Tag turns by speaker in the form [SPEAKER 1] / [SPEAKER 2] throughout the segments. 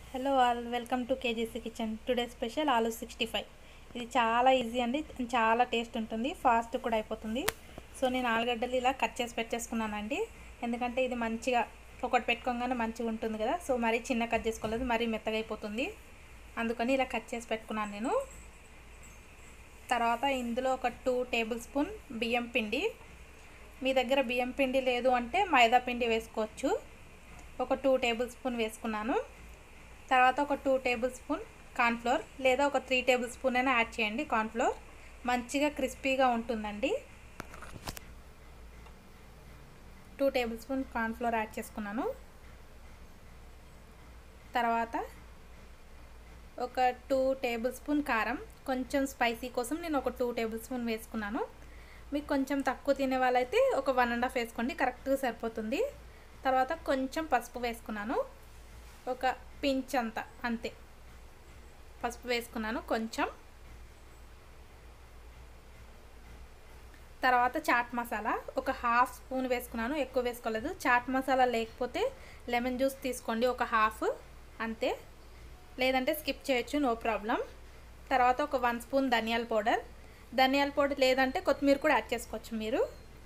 [SPEAKER 1] hello all welcome to KGC kitchen today special aloo sixty five ఇది చాలా easy అండి చాలా టేస్ట్ ఉంటుంది ఫాస్ట్ కూడా అయిపోతుంది సో నేను ఆలుగడ్డలు ఇలా కట్ చేసి పెట్టేసుకున్నానండి ఎందుకంటే ఇది మంచిగా ఒకటి పెట్టుకోగానే మంచిగా ఉంటుంది కదా సో మరీ చిన్న కట్ చేసుకోలేదు మరీ మెత్తగా అయిపోతుంది అందుకని ఇలా కట్ చేసి పెట్టుకున్నాను నేను తర్వాత ఇందులో ఒక టూ టేబుల్ స్పూన్ బియ్యం పిండి మీ దగ్గర బియ్యం పిండి లేదు అంటే మైదా పిండి వేసుకోవచ్చు ఒక టూ టేబుల్ స్పూన్ వేసుకున్నాను తర్వాత ఒక టూ టేబుల్ స్పూన్ కార్న్ఫ్లోర్ లేదా ఒక త్రీ టేబుల్ స్పూన్ అయినా యాడ్ చేయండి కార్న్ఫ్లోర్ మంచిగా క్రిస్పీగా ఉంటుందండి two tablespoon cornflour add చేసుకున్నాను తర్వాత ఒక టూ టేబుల్ స్పూన్ కారం కొంచెం స్పైసీ కోసం నేను ఒక టూ టేబుల్ స్పూన్ వేసుకున్నాను మీకు కొంచెం తక్కువ తినే వాళ్ళైతే ఒక వన్ అండ్ హాఫ్ వేసుకోండి కరెక్ట్గా సరిపోతుంది తర్వాత కొంచెం పసుపు వేసుకున్నాను ఒక పించ్ అంత అంతే పసుపు వేసుకున్నాను కొంచెం తర్వాత చాట్ మసాలా ఒక హాఫ్ స్పూన్ వేసుకున్నాను ఎక్కువ వేసుకోలేదు చాట్ మసాలా లేకపోతే లెమన్ జ్యూస్ తీసుకోండి ఒక హాఫ్ అంతే లేదంటే స్కిప్ చేయొచ్చు నో ప్రాబ్లం తర్వాత ఒక వన్ స్పూన్ ధనియాల పౌడర్ ధనియాల పౌడర్ లేదంటే కొత్తిమీర కూడా యాడ్ చేసుకోవచ్చు మీరు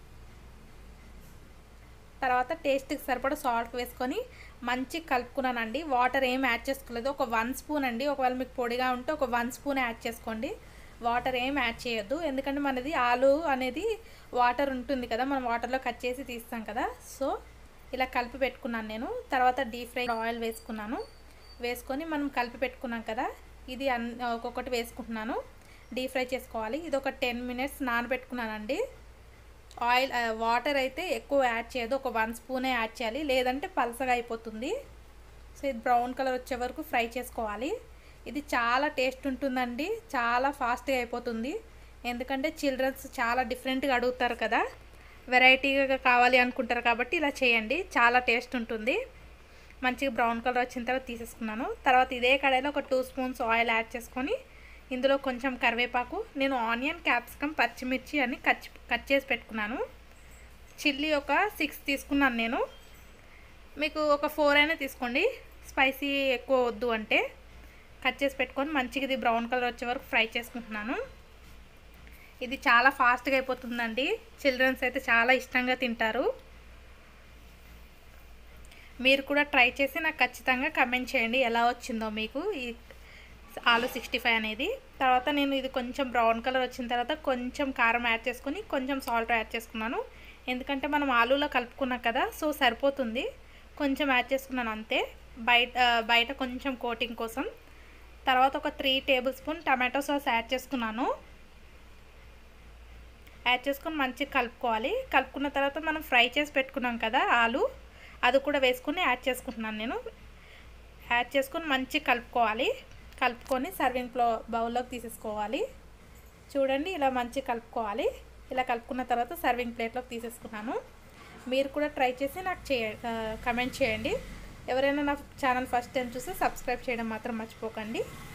[SPEAKER 1] తర్వాత టేస్ట్కి సరిపడా సాల్ట్ వేసుకొని మంచి కలుపుకున్నానండి వాటర్ ఏం యాడ్ చేసుకోలేదు ఒక వన్ స్పూన్ అండి ఒకవేళ మీకు పొడిగా ఉంటే ఒక వన్ స్పూన్ యాడ్ చేసుకోండి వాటర్ ఏం యాడ్ చేయొద్దు ఎందుకంటే మనది ఆలు అనేది వాటర్ ఉంటుంది కదా మనం వాటర్లో కట్ చేసి తీస్తాం కదా సో ఇలా కలిపి పెట్టుకున్నాను నేను తర్వాత డీప్ ఫ్రై ఆయిల్ వేసుకున్నాను వేసుకొని మనం కలిపి పెట్టుకున్నాం కదా ఇది అన్ ఒక్కొక్కటి వేసుకుంటున్నాను డీప్ ఫ్రై చేసుకోవాలి ఇది ఒక టెన్ మినిట్స్ నానబెట్టుకున్నానండి ఆయిల్ వాటర్ అయితే ఎక్కువ యాడ్ చేయదు ఒక వన్ స్పూనే యాడ్ చేయాలి లేదంటే పలసగా అయిపోతుంది సో ఇది బ్రౌన్ కలర్ వచ్చే వరకు ఫ్రై చేసుకోవాలి ఇది చాలా టేస్ట్ ఉంటుందండి చాలా ఫాస్ట్గా అయిపోతుంది ఎందుకంటే చిల్డ్రన్స్ చాలా డిఫరెంట్గా అడుగుతారు కదా వెరైటీగా కావాలి అనుకుంటారు కాబట్టి ఇలా చేయండి చాలా టేస్ట్ ఉంటుంది మంచిగా బ్రౌన్ కలర్ వచ్చిన తర్వాత తీసేసుకున్నాను తర్వాత ఇదే కడాయిలో ఒక టూ స్పూన్స్ ఆయిల్ యాడ్ చేసుకొని ఇందులో కొంచెం కరివేపాకు నేను ఆనియన్ క్యాప్సికమ్ పచ్చిమిర్చి అని కట్ కట్ చేసి పెట్టుకున్నాను చిల్లీ ఒక సిక్స్ తీసుకున్నాను నేను మీకు ఒక ఫోర్ అయినా తీసుకోండి స్పైసీ ఎక్కువ వద్దు అంటే కట్ చేసి పెట్టుకొని మంచిగా ఇది బ్రౌన్ కలర్ వచ్చే వరకు ఫ్రై చేసుకుంటున్నాను ఇది చాలా ఫాస్ట్గా అయిపోతుందండి చిల్డ్రన్స్ అయితే చాలా ఇష్టంగా తింటారు మీరు కూడా ట్రై చేసి నాకు ఖచ్చితంగా కమెంట్ చేయండి ఎలా వచ్చిందో మీకు ఈ ఆలు సిక్స్టీ ఫైవ్ అనేది తర్వాత నేను ఇది కొంచెం బ్రౌన్ కలర్ వచ్చిన తర్వాత కొంచెం కారం యాడ్ చేసుకుని కొంచెం సాల్ట్ యాడ్ చేసుకున్నాను ఎందుకంటే మనం ఆలూలో కలుపుకున్నాం కదా సో సరిపోతుంది కొంచెం యాడ్ చేసుకున్నాను అంతే బయట బయట కొంచెం కోటింగ్ కోసం తర్వాత ఒక three tablespoon tomato sauce add చేసుకున్నాను యాడ్ చేసుకొని మంచిగా కలుపుకోవాలి కలుపుకున్న తర్వాత మనం ఫ్రై చేసి పెట్టుకున్నాం కదా ఆలు అది కూడా వేసుకుని యాడ్ చేసుకుంటున్నాను నేను యాడ్ చేసుకొని మంచిగా కలుపుకోవాలి కలుపుకొని సర్వింగ్ ప్లో బౌల్లోకి తీసేసుకోవాలి చూడండి ఇలా మంచిగా కలుపుకోవాలి ఇలా కలుపుకున్న తర్వాత సర్వింగ్ ప్లేట్లోకి తీసేసుకున్నాను మీరు కూడా ట్రై చేసి నాకు చేయ కమెంట్ చేయండి ఎవరైనా నా ఛానల్ ఫస్ట్ టైం చూస్తే సబ్స్క్రైబ్ చేయడం మాత్రం మర్చిపోకండి